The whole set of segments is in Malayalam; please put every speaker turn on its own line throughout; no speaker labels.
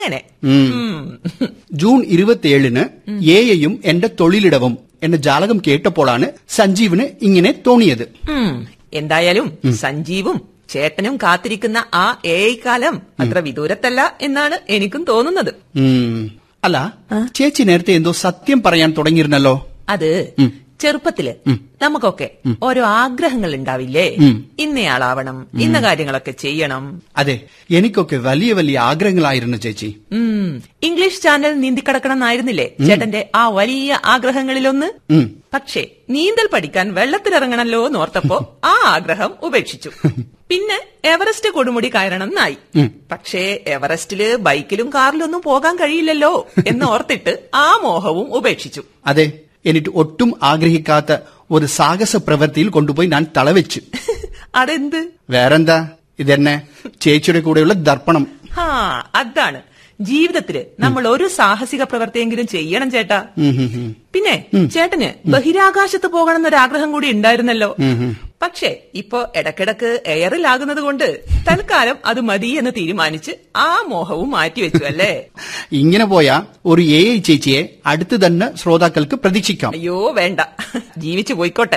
അങ്ങനെ
ഉം.
ഉം.
ജൂൺ ഇരുപത്തിയേഴിന് എയും എന്റെ തൊഴിലിടവും എന്ന ജാലകം കേട്ടപ്പോഴാണ് സഞ്ജീവിന് ഇങ്ങനെ തോന്നിയത്
ഉം. എന്തായാലും സഞ്ജീവും ചേട്ടനും കാത്തിരിക്കുന്ന ആ എ കാലം അത്ര വിദൂരത്തല്ല എന്നാണ് എനിക്കും തോന്നുന്നത്
ഉം. അല്ല ചേച്ചി നേരത്തെ എന്തോ സത്യം പറയാൻ തുടങ്ങിയിരുന്നല്ലോ
അത് ചെറുപ്പത്തില് നമുക്കൊക്കെ ഓരോ ആഗ്രഹങ്ങൾ ഉണ്ടാവില്ലേ ഇന്നയാളാവണം ഇന്ന കാര്യങ്ങളൊക്കെ ചെയ്യണം
അതെ എനിക്കൊക്കെ വലിയ വലിയ ആഗ്രഹങ്ങളായിരുന്നു ചേച്ചി
ഉം ഇംഗ്ലീഷ് ചാനൽ നീന്തിക്കടക്കണം എന്നായിരുന്നില്ലേ ചേട്ടന്റെ ആ വലിയ ആഗ്രഹങ്ങളിലൊന്ന്
ഉം.
പക്ഷേ നീന്തൽ പഠിക്കാൻ വെള്ളത്തിലിറങ്ങണല്ലോ എന്നോർത്തപ്പോ ആ ആഗ്രഹം ഉപേക്ഷിച്ചു പിന്നെ എവറസ്റ്റ് കൊടുമുടി കയറണം എന്നായി പക്ഷേ എവറസ്റ്റില് ബൈക്കിലും കാറിലൊന്നും പോകാൻ കഴിയില്ലല്ലോ എന്ന് ഓർത്തിട്ട് ആ മോഹവും ഉപേക്ഷിച്ചു
അതെ എനിക്ക് ഒട്ടും ആഗ്രഹിക്കാത്ത ഒരു സാഹസ പ്രവൃത്തിയിൽ കൊണ്ടുപോയി ഞാൻ തളവെച്ചു
അതെന്ത്
വേറെന്താ ഇതെന്നെ ചേച്ചിയുടെ കൂടെയുള്ള ദർപ്പണം
ഹാ അതാണ് ജീവിതത്തില് നമ്മൾ ഒരു സാഹസിക പ്രവൃത്തിയെങ്കിലും ചെയ്യണം ചേട്ടാ
ഉം, ഉം, ഉം.
പിന്നെ ചേട്ടന് ബഹിരാകാശത്ത് പോകണം എന്നൊരാഗ്രഹം കൂടി ഉണ്ടായിരുന്നല്ലോ പക്ഷേ ഇപ്പോ ഇടക്കിടക്ക് എയറിലാകുന്നത് കൊണ്ട് തൽക്കാലം അത് മതി എന്ന് തീരുമാനിച്ച് ആ മോഹവും മാറ്റിവെച്ചു അല്ലേ
ഇങ്ങനെ പോയാ ഒരു എ ഐ ചേച്ചിയെ അടുത്ത് തന്നെ ശ്രോതാക്കൾക്ക് പ്രതീക്ഷിക്കാം
അയ്യോ വേണ്ട ജീവിച്ചു പോയിക്കോട്ടെ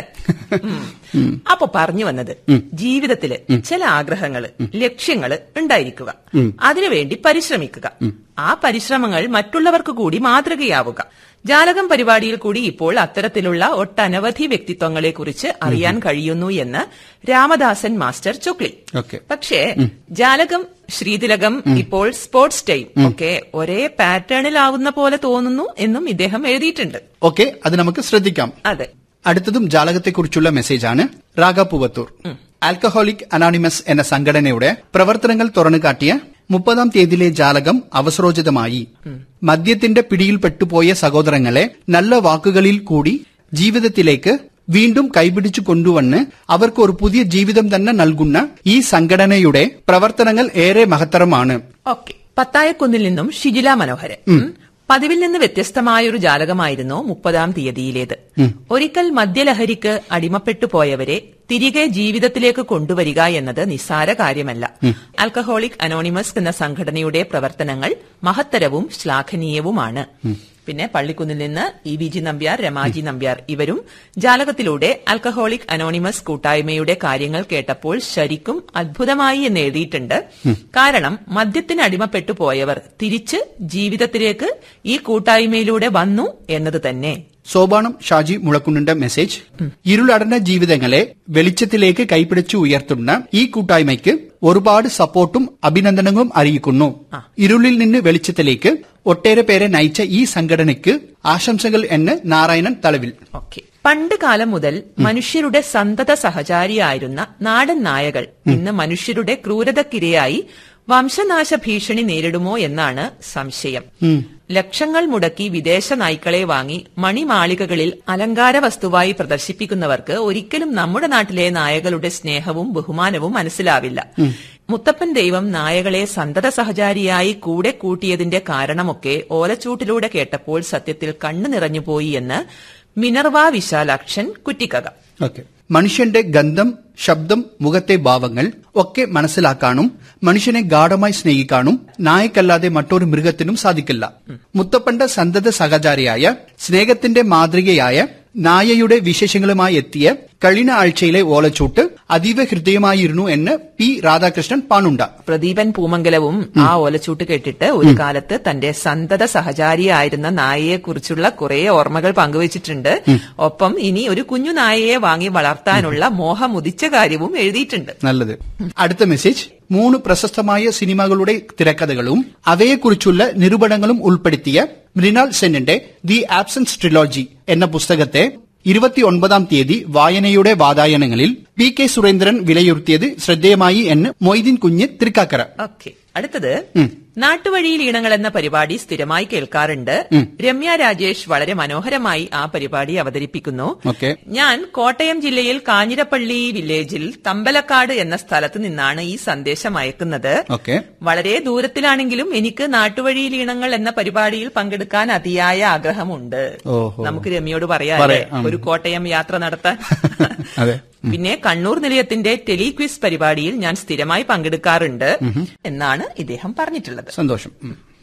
ഉം. അപ്പൊ പറഞ്ഞു വന്നത് ജീവിതത്തില് ചില ആഗ്രഹങ്ങള് ലക്ഷ്യങ്ങള് ഉണ്ടായിരിക്കുക അതിനുവേണ്ടി പരിശ്രമിക്കുക ആ പരിശ്രമങ്ങൾ മറ്റുള്ളവർക്ക് കൂടി മാതൃകയാവുക ജാലകം പരിപാടിയിൽ കൂടി ഇപ്പോൾ അത്തരത്തിലുള്ള ഒട്ടനവധി വ്യക്തിത്വങ്ങളെ കുറിച്ച് അറിയാൻ കഴിയുന്നു എന്ന് രാമദാസൻ മാസ്റ്റർ ചൊക്ലി
ഓക്കെ
പക്ഷേ ജാലകം ശ്രീതിലകം ഇപ്പോൾ സ്പോർട്സ് ടൈം ഒക്കെ ഒരേ പാറ്റേണിലാവുന്ന പോലെ തോന്നുന്നു എന്നും ഇദ്ദേഹം എഴുതിയിട്ടുണ്ട്
ഓക്കെ അത് നമുക്ക് ശ്രദ്ധിക്കാം
അതെ
അടുത്തതും ജാലകത്തെക്കുറിച്ചുള്ള മെസ്സേജാണ് രാഗ പൂവത്തൂർ ആൽക്കഹോളിക് അനോണിമസ് എന്ന സംഘടനയുടെ പ്രവർത്തനങ്ങൾ തുറന്നുകാട്ടിയ മുപ്പതാം തീയതിയിലെ ജാലകം അവസരോചിതമായി മദ്യത്തിന്റെ പിടിയിൽപ്പെട്ടുപോയ സഹോദരങ്ങളെ നല്ല വാക്കുകളിൽ കൂടി ജീവിതത്തിലേക്ക് വീണ്ടും കൈപിടിച്ചു കൊണ്ടുവന്ന് അവർക്ക് ഒരു പുതിയ ജീവിതം തന്നെ നൽകുന്ന ഈ സംഘടനയുടെ പ്രവർത്തനങ്ങൾ ഏറെ മഹത്തരമാണ്
ഓക്കെ പത്തായക്കുന്നിൽ നിന്നും ഷിജില മനോഹരൻ ഉം. പതിവിൽ നിന്ന് വ്യത്യസ്തമായൊരു ജാലകമായിരുന്നു മുപ്പതാം തീയതിയിലേത് ഒരിക്കൽ മദ്യലഹരിക്ക് അടിമപ്പെട്ടു പോയവരെ തിരികെ ജീവിതത്തിലേക്ക് കൊണ്ടുവരിക എന്നത് നിസ്സാര കാര്യമല്ല ആൽക്കഹോളിക് അനോണിമസ് എന്ന സംഘടനയുടെ പ്രവർത്തനങ്ങൾ മഹത്തരവും ശ്ലാഘനീയവുമാണ് പിന്നെ പള്ളിക്കുന്നിൽ നിന്ന് E V G Nambiar Ramaji Nambiar ഇവരും ജാലകത്തിലൂടെ ആൽക്കഹോളിക് അനോണിമസ് കൂട്ടായ്മയുടെ കാര്യങ്ങൾ കേട്ടപ്പോൾ ശരിക്കും അത്ഭുതമായി എന്ന് എഴുതിയിട്ടുണ്ട് കാരണം മദ്യത്തിന് അടിമപ്പെട്ടു പോയവർ തിരിച്ച് ജീവിതത്തിലേക്ക് ഈ കൂട്ടായ്മയിലൂടെ വന്നു എന്നത് തന്നെ
സോപാനം ഷാജി മുളക്കുന്നിന്റെ മെസ്സേജ് ഇരുളടഞ്ഞ ജീവിതങ്ങളെ വെളിച്ചത്തിലേക്ക് കൈപിടിച്ചു ഉയർത്തുന്ന ഈ കൂട്ടായ്മയ്ക്ക് ഒരുപാട് സപ്പോർട്ടും അഭിനന്ദനങ്ങളും അറിയിക്കുന്നു ഇരുളിൽ നിന്ന് വെളിച്ചത്തിലേക്ക് ഒട്ടേറെ പേരെ നയിച്ച ഈ സംഘടനയ്ക്ക് ആശംസകൾ എന്ന് നാരായണൻ തളവിൽ
ഓക്കെ പണ്ട് കാലം മുതൽ മനുഷ്യരുടെ സന്തത സഹചാരിയായിരുന്ന നാടൻ നായകൾ ഇന്ന് മനുഷ്യരുടെ ക്രൂരതക്കിരയായി വംശനാശ ഭീഷണി നേരിടുമോ എന്നാണ് സംശയം ലക്ഷങ്ങൾ മുടക്കി വിദേശ നായ്ക്കളെ വാങ്ങി മണിമാളികകളിൽ അലങ്കാര വസ്തുവായി പ്രദർശിപ്പിക്കുന്നവർക്ക് ഒരിക്കലും നമ്മുടെ നാട്ടിലെ നായകളുടെ സ്നേഹവും ബഹുമാനവും മനസ്സിലാവില്ല മുത്തപ്പൻ ദൈവം നായകളെ സന്തത സഹചാരിയായി കൂടെ കൂട്ടിയതിന്റെ കാരണമൊക്കെ ഓലച്ചൂട്ടിലൂടെ കേട്ടപ്പോൾ സത്യത്തിൽ കണ്ണു നിറഞ്ഞുപോയി എന്ന് മിനർവ വിശാലാക്ഷൻ കുറ്റിക്കക
ഓക്കെ മനുഷ്യന്റെ ഗന്ധം ശബ്ദം മുഖത്തെ ഭാവങ്ങൾ ഒക്കെ മനസ്സിലാക്കാനും മനുഷ്യനെ ഗാഠമായി സ്നേഹിക്കാനും നായക്കല്ലാതെ മറ്റൊരു മൃഗത്തിനും സാധിക്കില്ല മുത്തപ്പന്റെ സന്തത സഹചാരിയായ സ്നേഹത്തിന്റെ മാതൃകയായ നായയുടെ വിശേഷങ്ങളുമായി എത്തിയ കഴിഞ്ഞ ആഴ്ചയിലെ ഓലച്ചൂട്ട് അതീവ ഹൃദയമായിരുന്നു എന്ന് പി രാധാകൃഷ്ണൻ പാണുണ്ട
പ്രദീപൻ പൂമംഗലവും ആ ഓലച്ചൂട്ട് കേട്ടിട്ട് ഒരു കാലത്ത് തന്റെ സന്തത സഹചാരിയായിരുന്ന നായയെ കുറിച്ചുള്ള കുറെ ഓർമ്മകൾ പങ്കുവച്ചിട്ടുണ്ട് ഒപ്പം ഇനി ഒരു കുഞ്ഞു നായയെ വാങ്ങി വളർത്താനുള്ള മോഹമുദിച്ച കാര്യവും എഴുതിയിട്ടുണ്ട്
നല്ലത് അടുത്ത മെസ്സേജ് മൂന്ന് പ്രശസ്തമായ സിനിമകളുടെ തിരക്കഥകളും അവയെക്കുറിച്ചുള്ള നിരൂപണങ്ങളും ഉൾപ്പെടുത്തിയ മൃണാൾ സെന്നിന്റെ ദി ആബ്സൻസ് ട്രിലോജി എന്ന പുസ്തകത്തെ ഇരുപത്തിയൊൻപതാം തീയതി വായനയുടെ വാതായനങ്ങളിൽ പി കെ സുരേന്ദ്രൻ വിലയിരുത്തിയത് ശ്രദ്ധേയമായി എന്ന് മൊയ്തീൻ കുഞ്ഞ് തൃക്കാക്കര
ഓക്കെ അടുത്തത് നാട്ടുവഴിയിൽ ഈണങ്ങൾ എന്ന പരിപാടി സ്ഥിരമായി കേൾക്കാറുണ്ട് രമ്യ രാജേഷ് വളരെ മനോഹരമായി ആ പരിപാടി അവതരിപ്പിക്കുന്നു
ഓക്കെ
ഞാൻ കോട്ടയം ജില്ലയിൽ കാഞ്ഞിരപ്പള്ളി വില്ലേജിൽ തമ്പലക്കാട് എന്ന സ്ഥലത്ത് നിന്നാണ് ഈ സന്ദേശം അയക്കുന്നത്
ഓക്കെ
വളരെ ദൂരത്തിലാണെങ്കിലും എനിക്ക് നാട്ടുവഴിയിൽ ഈണങ്ങൾ എന്ന പരിപാടിയിൽ പങ്കെടുക്കാൻ അതിയായ ആഗ്രഹമുണ്ട്
ഓഹോ.
നമുക്ക് രമ്യയോട് പറയാല്ലേ
പറയാം.
ഒരു കോട്ടയം യാത്ര നടത്താൻ
അതെ.
പിന്നെ കണ്ണൂർ നിലയത്തിന്റെ ടെലിക്വിസ് പരിപാടിയിൽ ഞാൻ സ്ഥിരമായി പങ്കെടുക്കാറുണ്ട് എന്നാണ് ഇദ്ദേഹം പറഞ്ഞിട്ടുള്ളത്
സന്തോഷം ഉം.